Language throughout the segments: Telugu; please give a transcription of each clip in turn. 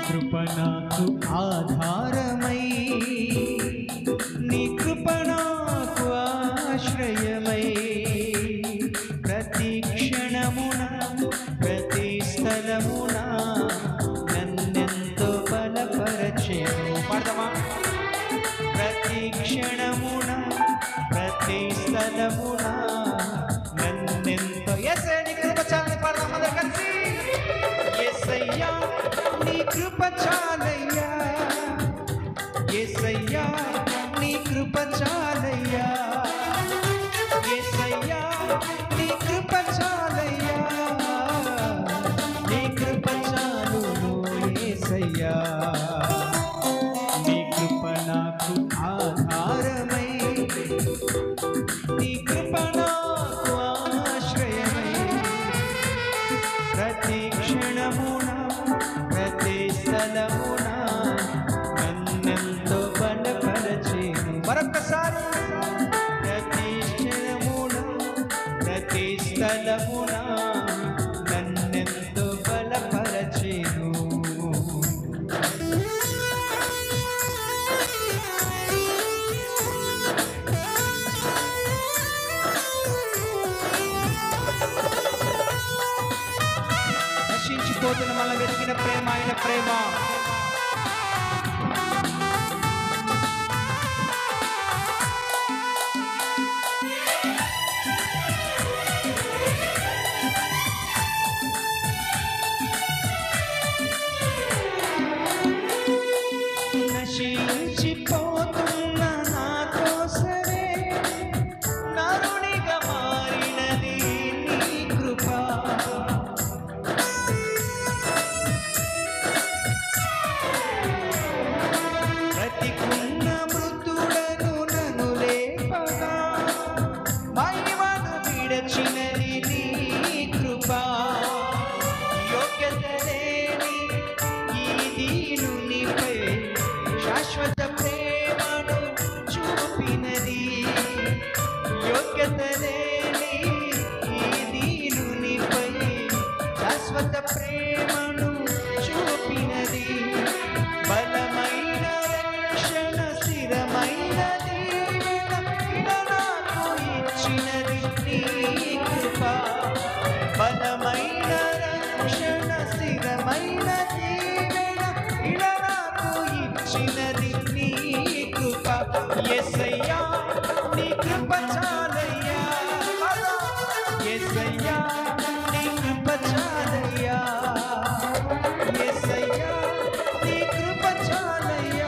కృప నాకు ఆధారమై నీ కృప నాకు ఆశ్రయమై ప్రతి క్షణమున ప్రతి స్థలమున నన్నెంతో బలపరచేను పాడదామా ప్రతి క్షణమున ప్రతి స్థలమున నన్నెంతో ఎస్ఐ నీ కృప చాలని పాడదాం అందరు కలిసి ఎస్ఐయా నీ కృప చాలయ్యా ఎస్ఐయా నీ కృప చాలయ్యా ఎస్ఐయా నీ కృప చాలయ్యా నీ కృప చాలును ఏసయ్యా నీ కృప నాకు ఆధారమై నీ కృప నాకు ఆశ్రయమై ప్రతి క్షణమున ప్రతి స్థలమున నన్నెంతో బలపరచేను మరొకసారి ప్రతి క్షణమున ప్రతి స్థలమున నన్నెంతో బలపరచేను నశించిపోతున్న మన వెతికిన ప్రేమ ఆయన ప్రేమ నశించిపోతున్న నా కోసమే నరునిగా మారినది నీ కృప బ్రతికున్న మృతుడను నన్ను లేపగా మహిమను విడచినది నీ కృప యోగ్యత లేని ఈ దీనునిపై శాశ్వత ప్రేమను చూపినది యోగ్యత లేని ఈ దీనునిపై శాశ్వత ప్రేమను చూపినది బలమైన రక్షణ స్థిరమైన దీవెన ఇడ నాకు ఇచ్చినది నీ కృప బలమైన రక్షణ స్థిరమైన దీవెన ఇడ నాకు ఇచ్చినది నీ కృప ఎస్సయ్యా నీ కృప చాలయ్యా ఎస్సయ్యా నీ కృప చాలయ్యా యేసయ్యా, నీ కృప చాలయ్యా.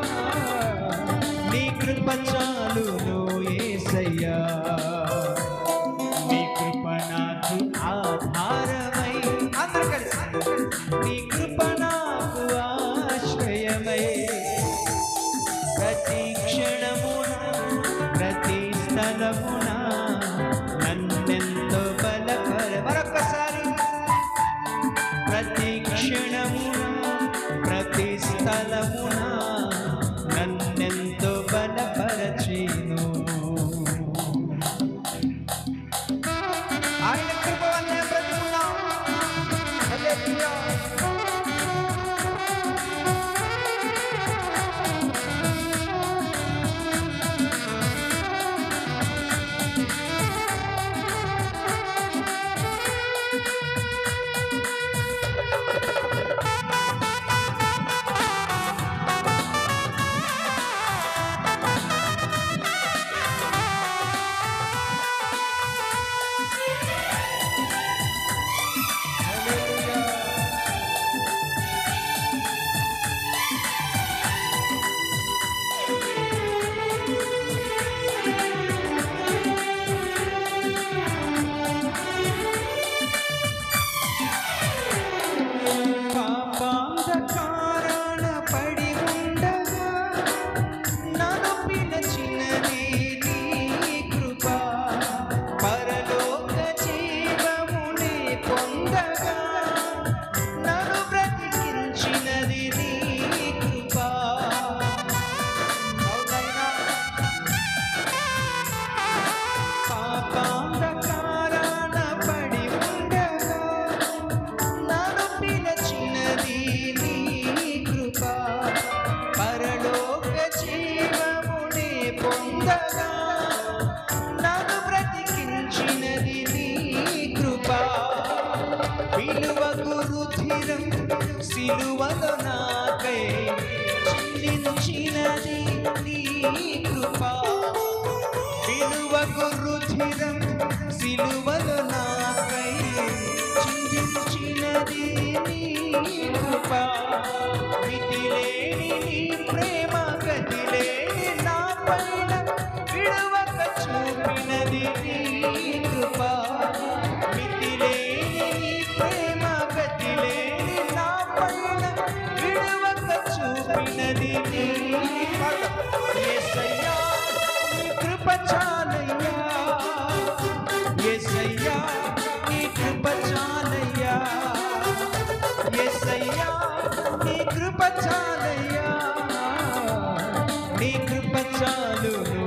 నీ కృప చాలును యేసయ్యా. నీ కృప నాకు ఆధారమై అందరూ కలిసి నీ కృప నాకు ఆశ్రయమై ప్రతి క్షణమున ప్రతి స్థలమున నన్నెంతో బలపర మరొకసారి ప్రతి క్షణమున ప్రతి స్థలమున నన్నెంతో బలపరచేను ఆయన కృప వల్లే బ్రతుకున్నాం హల్లెలూయా. సిలువలో నాకై చిందించినది నీ కృప విలువకు రుచిరం సిలువలో నాకై చిందించినది నీ కృప మితిలేని నీ ప్రేమ గతిలేని నా పైన విడవక చూపినది నీ కృప మితిలేని నీ ప్రేమ గతిలేని నా పైన విడవక చూపినది నీ యేసయ్యా నీ కృప చాలయ్యా యేసయ్యా నీ కృప చాలయ్యా యేసయ్యా నీ కృప చాలయ్యా నీ కృప చాలును